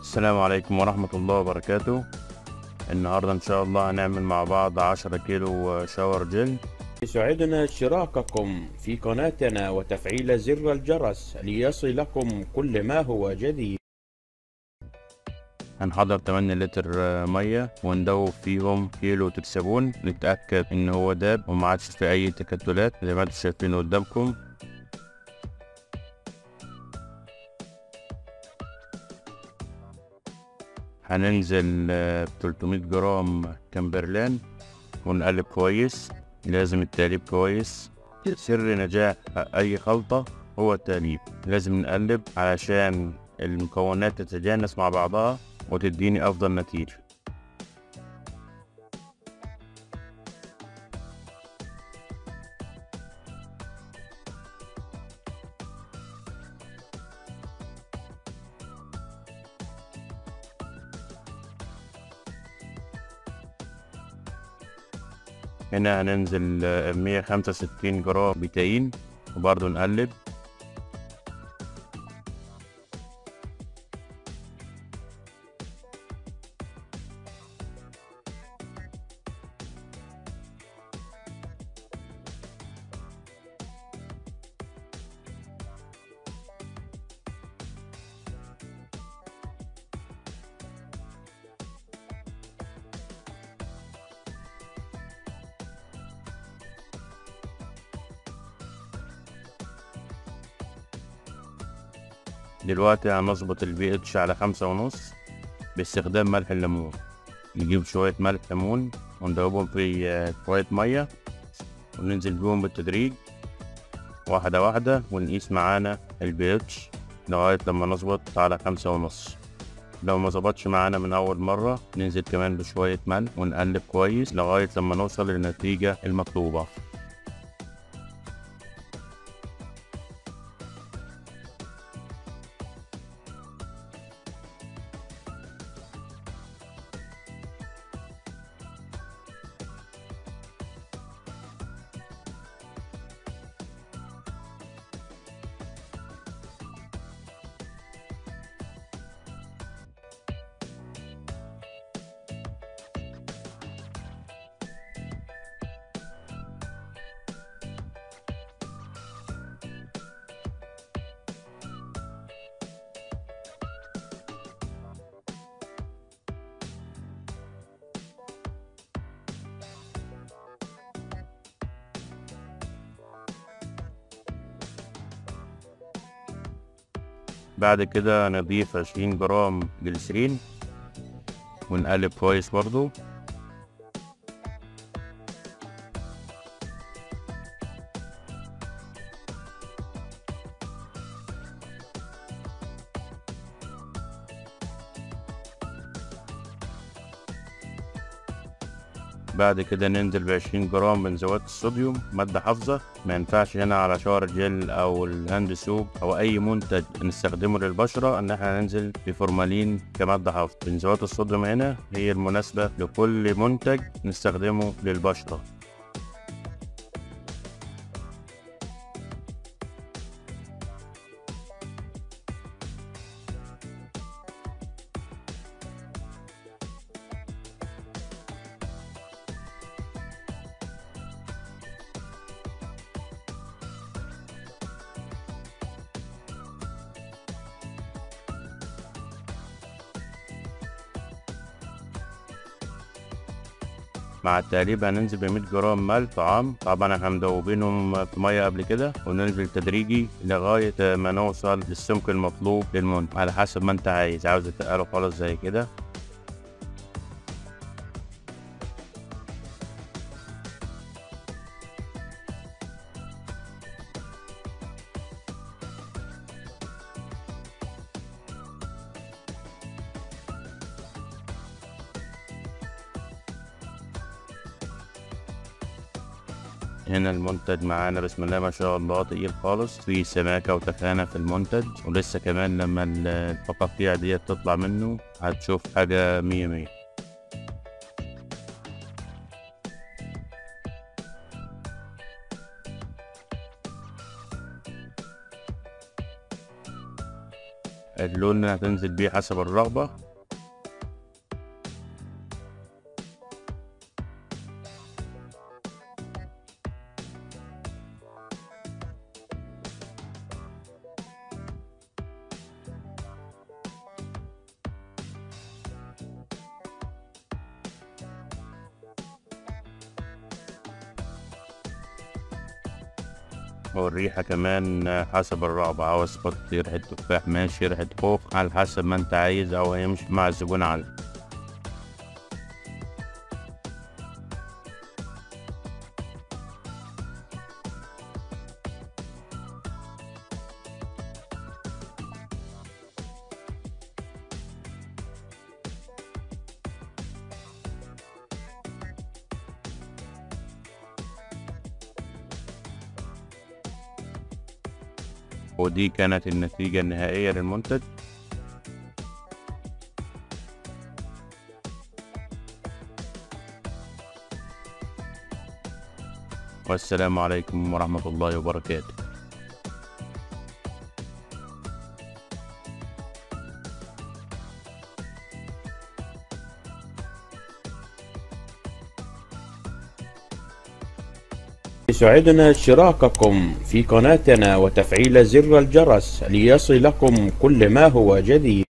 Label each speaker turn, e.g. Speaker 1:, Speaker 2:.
Speaker 1: السلام عليكم ورحمة الله وبركاته النهاردة إن شاء الله هنعمل مع بعض عشرة كيلو شاور جل
Speaker 2: يسعدنا اشتراككم في قناتنا وتفعيل زر الجرس ليصلكم كل ما هو جديد
Speaker 1: هنحضر 8 لتر مية وندوب فيهم كيلو ترسبون نتأكد إن هو داب وما عادش في أي تكتلات زي ما انتم شايفين قدامكم هننزل ب 300 جرام كمبرلان ونقلب كويس لازم التقليب كويس سر نجاح أي خلطة هو التقليب لازم نقلب علشان المكونات تتجانس مع بعضها وتديني أفضل نتيجة هنا هننزل مية خمسة وستين جرام بيتاين وبرضه نقلب دلوقتي هنظبط البي اتش على خمسة ونص باستخدام ملح الليمون نجيب شوية ملح ليمون وندوبهم في آه، شوية مية وننزل بيهم بالتدريج واحدة واحدة ونقيس معانا البي اتش لغاية لما نظبط على خمسة ونص لو ما ظبطش معانا من أول مرة ننزل كمان بشوية ملح ونقلب كويس لغاية لما نوصل للنتيجة المطلوبة بعد كده نضيف عشرين جرام جليسرين ونقلب كويس برضو بعد كده ننزل بعشرين جرام من زوات الصوديوم مادة حافظة ما ينفعش هنا على شاور جل أو الهاند سوب أو أي منتج نستخدمه للبشرة إن احنا ننزل بفورمالين كمادة حافظة بنزوات الصوديوم هنا هي المناسبة لكل منتج نستخدمه للبشرة مع التقليب هننزل ب 100 جرام ملح طعام طبعا احنا مدوبينهم في ميه قبل كده وننزل تدريجي لغايه ما نوصل للسمك المطلوب للمنتج على حسب ما انت عايز عاوز تقله خالص زي كده هنا المنتج معانا بسم الله ما شاء الله تقيل خالص في سماكة وتخانة في المنتج ولسه كمان لما الفقاقيع ديت تطلع منه هتشوف حاجة مية مية اللون اللي هتنزل بيه حسب الرغبة والريحة كمان حسب الرغبة عاوز تحط ريحة تفاح ماشي ريحة خوخ على حسب ما انت عايز او هيمشي مع الزبون عادي ودي كانت النتيجة النهائية للمنتج والسلام عليكم ورحمة الله وبركاته
Speaker 2: يسعدنا اشتراككم في قناتنا وتفعيل زر الجرس ليصلكم كل ما هو جديد